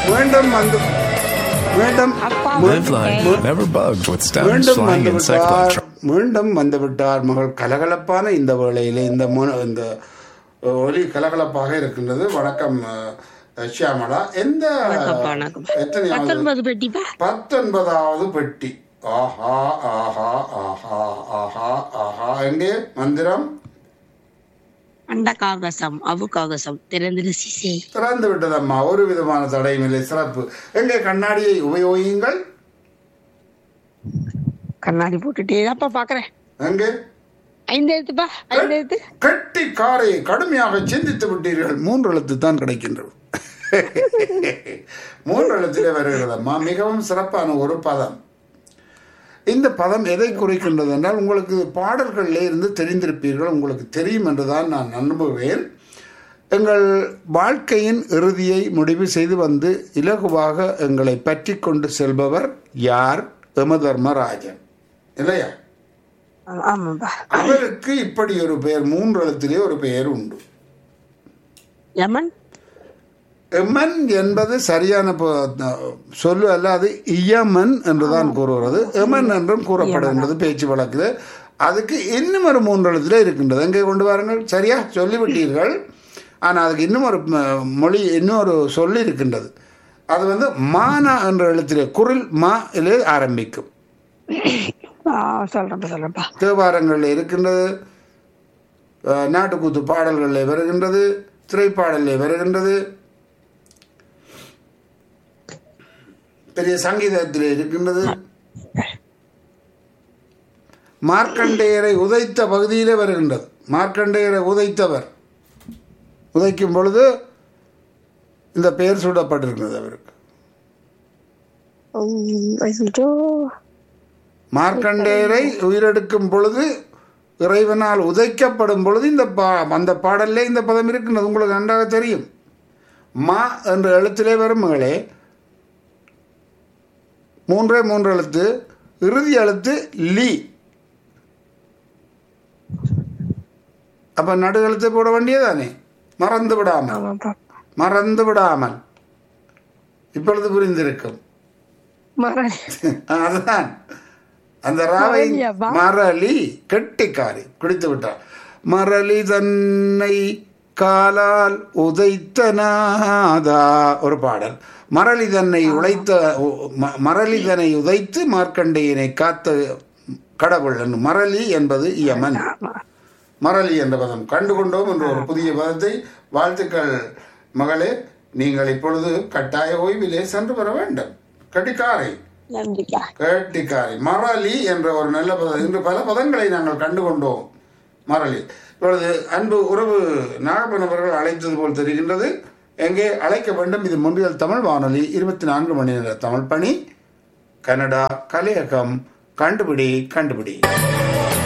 மீண்டும் வந்து மீண்டும் Live life, never bugged with stones மீண்டும் flying வந்து insect like விட்டார் மீண்டும் வந்து விட்டார் மகள் கலகலப்பான இந்த வேளையிலே இந்த மு- இந்த ஒலி கலகலப்பாக இருக்கின்றது வணக்கம் அஹ், ஷியாமளா எந்த வணக்கம், வணக்கம். எத்தனையாவது பத்தொன்பது பெட்டிப்பா பத்தொன்பதாவது பெட்டி ஆஹா ஆஹா ஆஹா ஆஹா ஆஹா எங்கே மந்திரம் அண்ட காகசம் அவு காகசம் திறந்திரு சிசே திறந்து விட்டதம்மா ஒரு விதமான தடையும் இல்லை சிறப்பு எங்கே கண்ணாடியை உபயோகியுங்கள் கண்ணாடி போட்டுட்டே அப்பா பாக்குறேன் எங்கே ஐந்து எழுத்துப்பா ஐந்து எழுத்து கட்டி காரை கடுமையாக சிந்தித்து விட்டீர்கள் மூன்று எழுத்து தான் கிடைக்கின்றது மூன்று எழுத்திலே வருகிறதம்மா மிகவும் சிறப்பான ஒரு பதம் இந்த பதம் எதை குறிக்கின்றது என்றால் உங்களுக்கு பாடல்களிலே இருந்து தெரிந்திருப்பீர்கள் உங்களுக்கு தெரியும் என்றுதான் நான் நம்புவேன் எங்கள் வாழ்க்கையின் இறுதியை முடிவு செய்து வந்து இலகுவாக எங்களை பற்றி கொண்டு செல்பவர் யார் யமதர்மராஜன் இல்லையா ஆமாப்பா அவருக்கு இப்படி ஒரு பெயர் மூன்று எழுத்திலே ஒரு பெயர் உண்டு யமன் எமன் என்பது சரியான ப- சொல்லு அல்ல அது இயமன் என்றுதான் கூறுகிறது எமன் என்றும் கூறப்படுகின்றது பேச்சு வழக்கில் அதுக்கு இன்னும் ஒரு மூன்று எழுத்துல இருக்கின்றது எங்கே கொண்டு வாருங்கள் சரியா சொல்லிவிட்டீர்கள் ஆனால் அதுக்கு இன்னும் ஒரு ம- மொழி இன்னும் ஒரு சொல்லி இருக்கின்றது அது வந்து மானா என்ற எழுத்திலே குரில் மா இலே ஆரம்பிக்கும் ஆ, சொல்றேன்ப்பா சொல்றேன்ப்பா தேவாரங்களில் இருக்கின்றது அஹ், நாட்டுக்கூத்து பாடல்களில் வருகின்றது திரைப்பாடலில் வருகின்றது பெரிய சங்கீதத்தில் இருக்கின்றது மார்க்கண்டேயரை உதைத்த பகுதியிலே வருகின்றது மார்க்கண்டேயரை உதைத்தவர் உதைக்கும் பொழுது இந்த பெயர் சூடப்பட்டிருக்கிறது அவருக்கு உம், ஐயோ. மார்க்கண்டேயரை உயிரெடுக்கும் பொழுது இறைவனால் உதைக்கப்படும் பொழுது இந்த பா அந்த பாடல்லே இந்த பதம் இருக்கின்றது உங்களுக்கு நன்றாக தெரியும் மா என்ற எழுத்திலே வரும் மகளே மூன்றே மூன்று எழுத்து இறுதி எழுத்து லி அப்ப நடு எழுத்தை போட வேண்டியதானே மறந்து விடாமல் ஆமாப்பா மறந்து விடாமல் இப்பொழுது புரிந்திருக்கும் மரணி அதுதான் அந்த ராவை மரளியாப்பா? மரளி கெட்டிக்காரி குடித்து விட்டார் மரளி தன்னை காலால் உதைத்தனாதா ஒரு பாடல் மரளி தன்னை உழைத்த ம- மரளி தன்னை உதைத்து மார்க்கண்டேயனை காத்த கடவுள் என்று. மரளி என்பது யமன் மரளி என்ற பதம் கண்டு கொண்டோம் என்ற ஒரு புதிய பதத்தை வாழ்த்துக்கள் மகளே நீங்கள் இப்பொழுது கட்டாய ஓய்விலே சென்று வர வேண்டும் கட்டிக்காரை நன்றிக்கா கேட்டிக்காரி மரளி என்ற ஒரு நல்ல பதம் இன்று பல பதங்களை நாங்கள் கண்டு கொண்டோம் மரளி இப்பொழுது அன்பு உறவு நாகப்பன் அவர்கள் அழைத்தது போல் தெரிகின்றது எங்கே அழைக்க வேண்டும் இது முன்றியல் தமிழ் வானொலி இருபத்தி நான்கு மணி நேர தமிழ் பணி கனடா கலையகம் கண்டுபிடி கண்டுபிடி